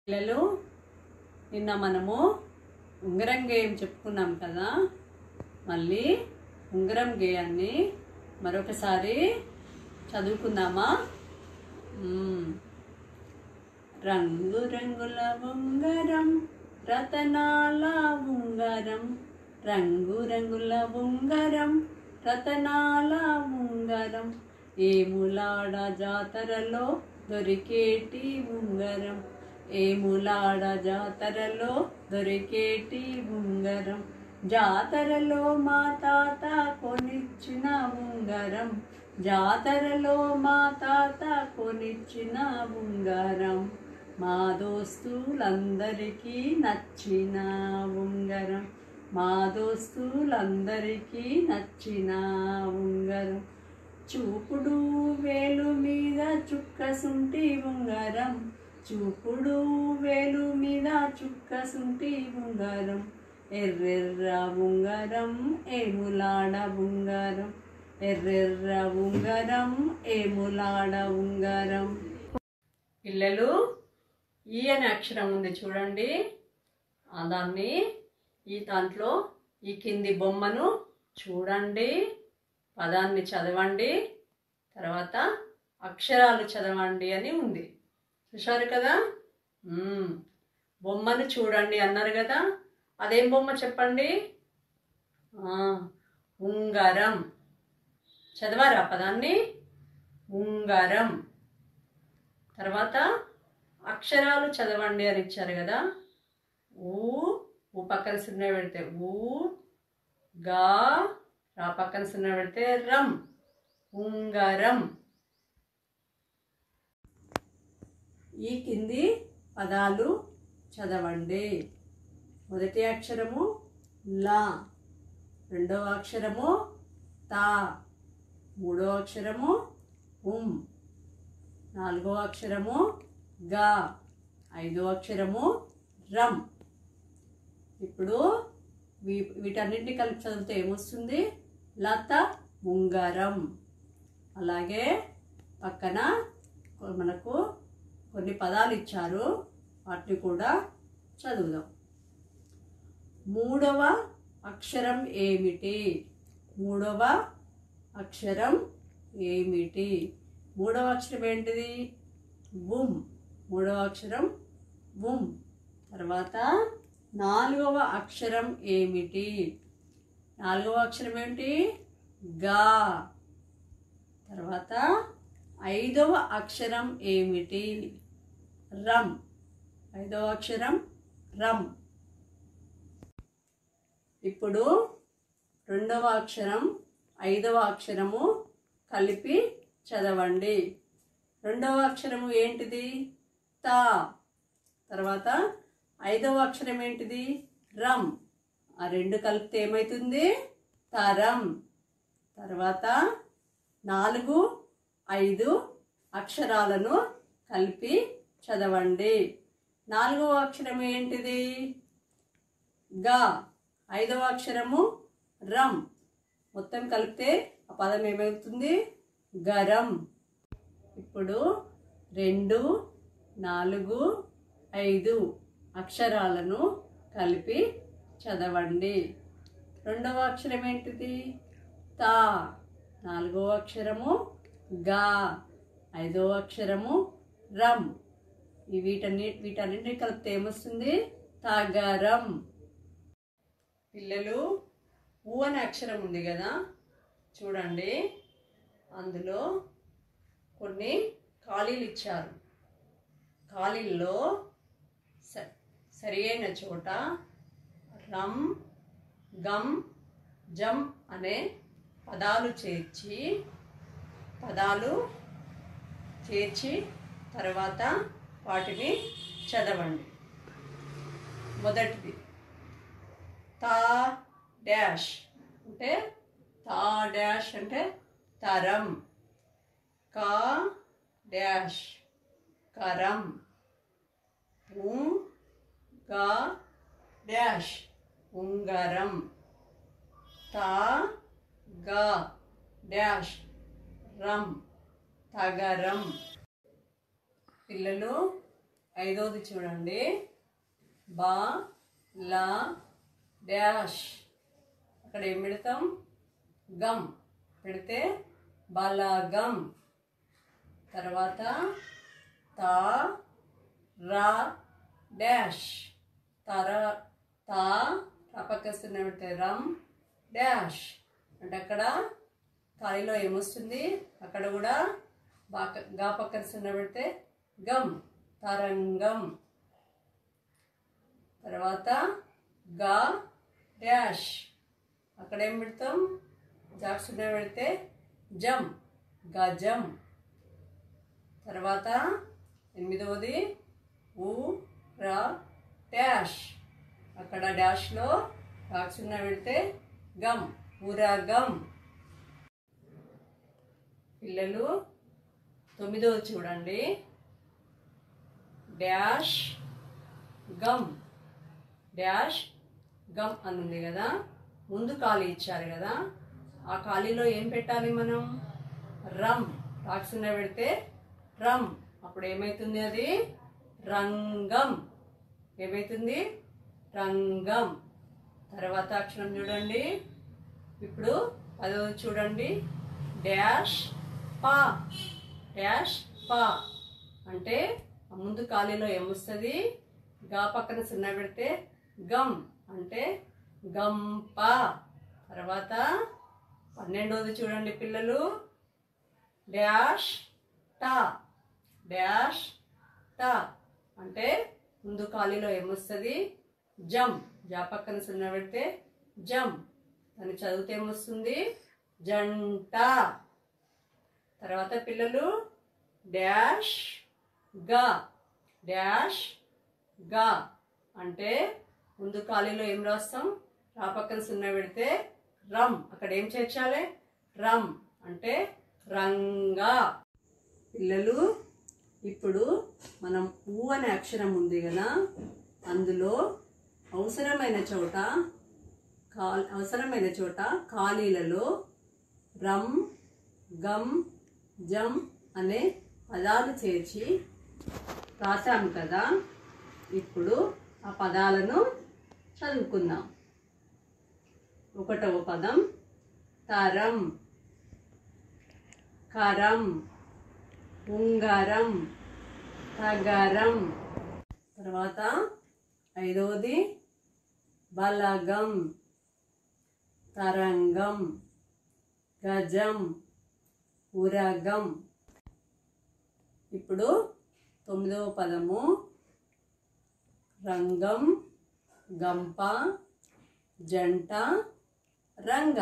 పిల్లలు నిన్న మనము ఉంగరం గేయం చెప్పుకున్నాం కదా మళ్ళీ ఉంగరం గేయాన్ని మరొకసారి చదువుకుందామా మ్మ్. రంగు రంగుల ఉంగరం రతనాల ఉంగరం రంగు రంగుల ఉంగరం రతనాల ఉంగరం ఏములాడ జాతరలో దొరికేటి ఉంగరం ఏములాడ జాతరలో దొరికేటి ఉంగరం జాతరలో మా తాత కొనిచ్చిన ఉంగరం జాతరలో మా తాత కొనిచ్చిన ఉంగరం మా దోస్తులందరికీ నచ్చిన ఉంగరం మా దోస్తులందరికీ నచ్చిన ఉంగరం చూపుడు వేలు మీద చుక్క సుంటి ఉంగరం చూపుడు వేలు మీద చుక్క సుంటి ఉంగరం ఎర్రెర్ర ఉంగరం ఏములాడ ఉంగరం ఎర్రెర్ర ఉంగరం ఏములాడ ఉంగరం పిల్లలు ఈ అనే అక్షరం ఉంది చూడండి ఆ దాన్ని ఈ దాంట్లో ఈ కింది బొమ్మను చూడండి పదాన్ని చదవండి తర్వాత అక్షరాలు చదవండి అని ఉంది చూశారు కదా మ్మ్. బొమ్మను చూడండి అన్నారు కదా అదేం బొమ్మ చెప్పండి ఆ, ఉంగరం చదవారా పదాన్ని ఉంగరం తర్వాత అక్షరాలు చదవండి అని ఇచ్చారు కదా ఊ ఊ పక్కన సున్నా పెడితే ఊ గా రా పక్కన సున్నా పెడితే రం ఉంగరం ఈ కింది పదాలు చదవండి మొదటి అక్షరము లా రెండవ అక్షరము తా మూడవ అక్షరము ఉమ్ నాలుగవ అక్షరము గా ఐదవ అక్షరము రమ్ ఇప్పుడు వీ వీటన్నింటినీ కలిపి చదివితే ఏమొస్తుంది లత ఉంగరం అలాగే పక్కన మనకు కొన్ని పదాలు ఇచ్చారు వాటిని కూడా చదువుదాం మూడవ అక్షరం ఏమిటి మూడవ అక్షరం ఏమిటి మూడవ అక్షరం ఏంటిది బుమ్ మూడవ అక్షరం బుమ్ తర్వాత నాలుగవ అక్షరం ఏమిటి నాలుగవ అక్షరం ఏమిటి గా తర్వాత ఐదవ అక్షరం ఏమిటి రమ్ ఐదవ అక్షరం రమ్ ఇప్పుడు రెండవ అక్షరం ఐదవ అక్షరము కలిపి చదవండి రెండవ అక్షరము ఏంటిది తా తర్వాత ఐదవ అక్షరం ఏంటిది రమ్ ఆ రెండు కలిపితే ఏమవుతుంది తరం తర్వాత నాలుగు ఐదు అక్షరాలను కలిపి చదవండి నాలుగవ అక్షరం ఏంటిది గా ఐదవ అక్షరము రమ్ మొత్తం కలిపితే ఆ పదం ఏమవుతుంది గరం ఇప్పుడు రెండు నాలుగు ఐదు అక్షరాలను కలిపి చదవండి రెండవ అక్షరం ఏంటిది తా నాలుగవ అక్షరము గా ఐదవ అక్షరము రమ్ ఈ వీటన్ని వీటన్నింటినీ కలిపితే ఏమొస్తుంది తగరం పిల్లలు ఊ అనే అక్షరం ఉంది కదా చూడండి అందులో కొన్ని ఖాళీలు ఇచ్చారు ఖాళీల్లో స- సరి అయిన చోట రమ్ గమ్ జమ్ అనే పదాలు చేర్చి పదాలు చేర్చి తర్వాత వాటిని చదవండి మొదటిది తా డాష్ అంటే తా డాష్ అంటే తరం కా డాష్ కరం ఉ గా డాష్ ఉంగరం తా గా డాష్ రమ్ తగరం పిల్లలు ఐదవది చూడండి బా లా డాష్ అక్కడ ఏం పెడతాం గమ్ పెడితే బలగం తర్వాత తా రా డాష్ తర తా పక్కస్తున్న పెడితే రమ్ డాష్ అంటే అక్కడ తాయిలో ఏమొస్తుంది అక్కడ కూడా బాక గా పక్కన సున్న పెడితే గమ్ తరంగం తర్వాత గా డాష్ అక్కడ ఏం పెడతాం జాక్ సున్న పెడితే జమ్ గజం తర్వాత ఎనిమిదవది ఊ రా డాష్ అక్కడ డాష్లో జాక్ సున్న పెడితే గమ్ ఊరగం పిల్లలు తొమ్మిదవది చూడండి డాష్ గమ్ డాష్ గమ్ అని ఉంది కదా ముందు ఖాళీ ఇచ్చారు కదా ఆ ఖాళీలో ఏం పెట్టాలి మనం రమ్ రాక్సున్న పెడితే రమ్ అప్పుడు ఏమవుతుంది అది రంగం ఏమవుతుంది రంగం తర్వాత అక్షరం చూడండి ఇప్పుడు అదో చూడండి డాష్ పా డాష్ పా అంటే ఆ ముందు ఖాళీలో ఏమొస్తుంది గా పక్కన సున్నా పెడితే గమ్ అంటే గంప తర్వాత పన్నెండవది చూడండి పిల్లలు డాష్ టా డాష్ టా అంటే ముందు ఖాళీలో ఏమొస్తుంది జమ్ జా పక్కన సున్నా పెడితే జమ్ దాన్ని చదివితే ఏమొస్తుంది జంట తర్వాత పిల్లలు డాష్ గా డాష్ గా అంటే ముందు ఖాళీలో ఏం రాస్తాం రా పక్కన సున్నా పెడితే రమ్ అక్కడ ఏం చేర్చాలి రమ్ అంటే రంగా పిల్లలు ఇప్పుడు మనం ఊ అనే అక్షరం ఉంది కదా అందులో అవసరమైన చోట కా అవసరమైన చోట ఖాళీలలో రమ్ గమ్ జమ్ అనే పదాలు చేర్చి రాశాము కదా ఇప్పుడు ఆ పదాలను చదువుకుందాం ఒకటవ పదం తరం కరం ఉంగరం తగరం తర్వాత ఐదవది బలగం తరంగం గజం ఉరగం ఇప్పుడు తొమ్మిదవ పదము రంగం గంప జంట రంగ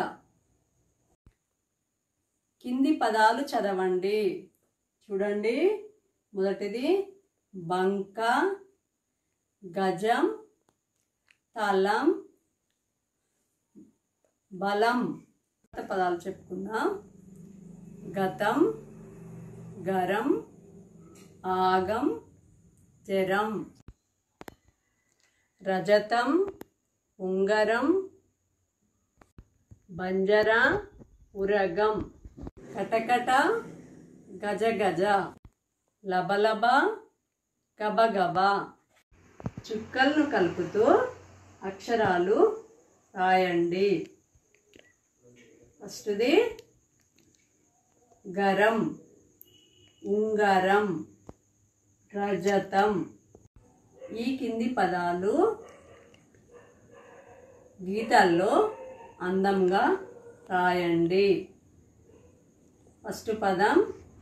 కింది పదాలు చదవండి చూడండి మొదటిది బంక గజం తలం బలం కొత్త పదాలు చెప్పుకుందాం గతం గరం ఆగం జరం రజతం ఉంగరం బంజర ఉరగం కటకట గజ గజ లబలబ గబగబ చుక్కలను కలుపుతూ అక్షరాలు రాయండి ఫస్ట్ది గరం ఉంగరం రజతం ఈ కింది పదాలు గీతాల్లో అందంగా రాయండి ఫస్ట్ పదం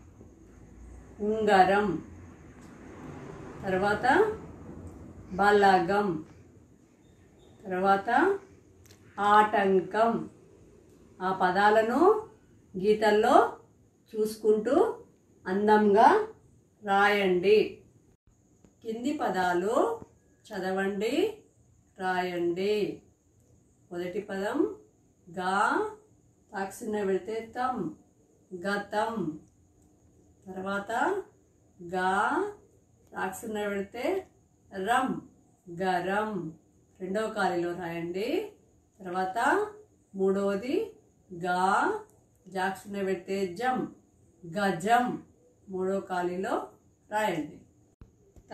ఉంగరం తర్వాత బలగం తర్వాత ఆటంకం ఆ పదాలను గీతల్లో చూసుకుంటూ అందంగా రాయండి కింది పదాలు చదవండి రాయండి మొదటి పదం గా తాక్సిన్న పెడితే తం గతం తర్వాత గా తాక్సిన్న పెడితే రమ్ గరం రెండవ ఖాళీలో రాయండి తర్వాత మూడవది గా జాక్సిన్న పెడితే జం గజం మూడో ఖాళీలో రాయండి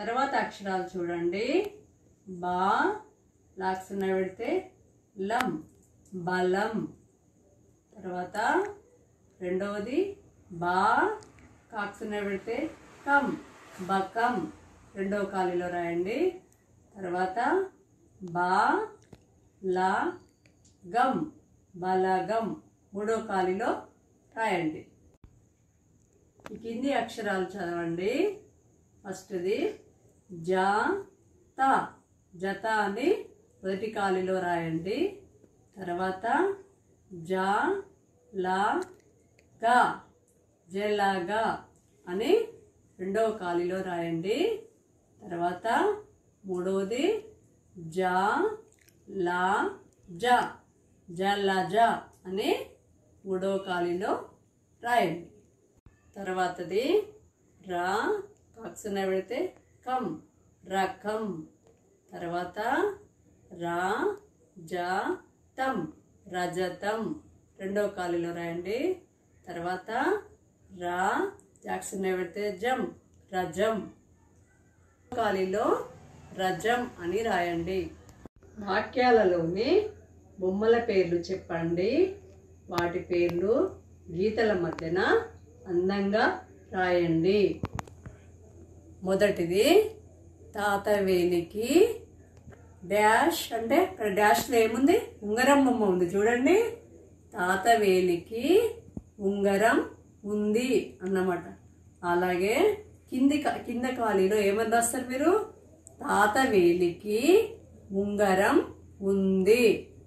తర్వాత అక్షరాలు చూడండి బా లాక్సున్న పెడితే లం బలం తర్వాత రెండవది బా కాక్సున్న పెడితే కం బకం రెండవ ఖాళీలో రాయండి తర్వాత బా లా గం బలగం మూడో ఖాళీలో రాయండి ఈ కింది అక్షరాలు చదవండి ఫస్ట్ది జా త జత అని మొదటి ఖాళీలో రాయండి తర్వాత జా లా గా జలాగా అని రెండవ ఖాళీలో రాయండి తర్వాత మూడవది జా లా జ జలజ అని మూడవ ఖాళీలో రాయండి తర్వాతది రా కాక్సున పెడితే కం రకం తర్వాత రా జ తం రజతం రెండవ ఖాళీలో రాయండి తర్వాత రా జాక్సున పెడితే జం రజం ఖాళీలో రజం అని రాయండి వాక్యాలలోని బొమ్మల పేర్లు చెప్పండి వాటి పేర్లు గీతల మధ్యన అందంగా రాయండి మొదటిది తాతవేలికి డాష్ అంటే ఇక్కడ డాష్లో ఏముంది ఉంగరం బొమ్మ ఉంది చూడండి తాతవేలికి ఉంగరం ఉంది అన్నమాట అలాగే కింది క- కింద ఖాళీలో ఏమని రాస్తారు మీరు తాతవేలికి ఉంగరం ఉంది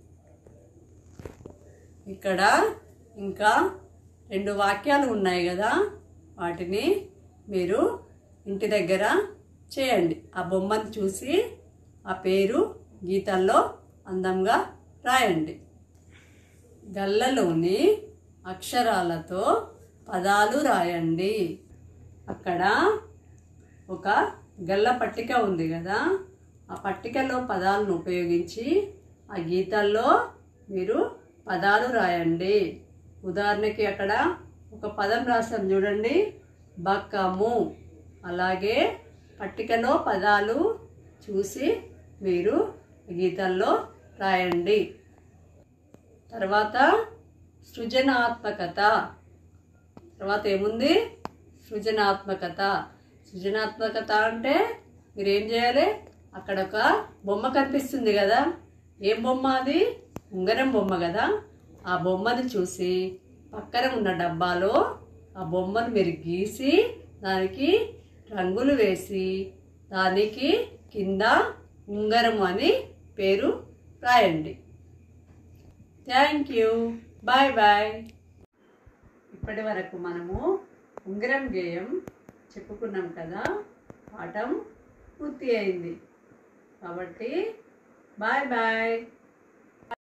ఇక్కడ ఇంకా రెండు వాక్యాలు ఉన్నాయి కదా వాటిని మీరు ఇంటి దగ్గర చేయండి ఆ బొమ్మను చూసి ఆ పేరు గీతల్లో అందంగా రాయండి గల్లలోని అక్షరాలతో పదాలు రాయండి అక్కడ ఒక గల్ల పట్టిక ఉంది కదా ఆ పట్టికలో పదాలను ఉపయోగించి ఆ గీతాల్లో మీరు పదాలు రాయండి ఉదాహరణకి అక్కడ ఒక పదం రాసాం చూడండి బక్కము అలాగే పట్టికలో పదాలు చూసి మీరు గీతల్లో రాయండి తర్వాత సృజనాత్మకత తర్వాత ఏముంది సృజనాత్మకత సృజనాత్మకత అంటే మీరు ఏం చేయాలి అక్కడ ఒక బొమ్మ కనిపిస్తుంది కదా ఏం బొమ్మ అది ఉంగరం బొమ్మ కదా ఆ బొమ్మను చూసి పక్కన ఉన్న డబ్బాలో ఆ బొమ్మను మీరు గీసి దానికి రంగులు వేసి దానికి కింద ఉంగరం అని పేరు రాయండి థ్యాంక్ యూ బాయ్ బాయ్ ఇప్పటి వరకు మనము ఉంగరం గేయం చెప్పుకున్నాం కదా పాఠం పూర్తి అయింది కాబట్టి బాయ్ బాయ్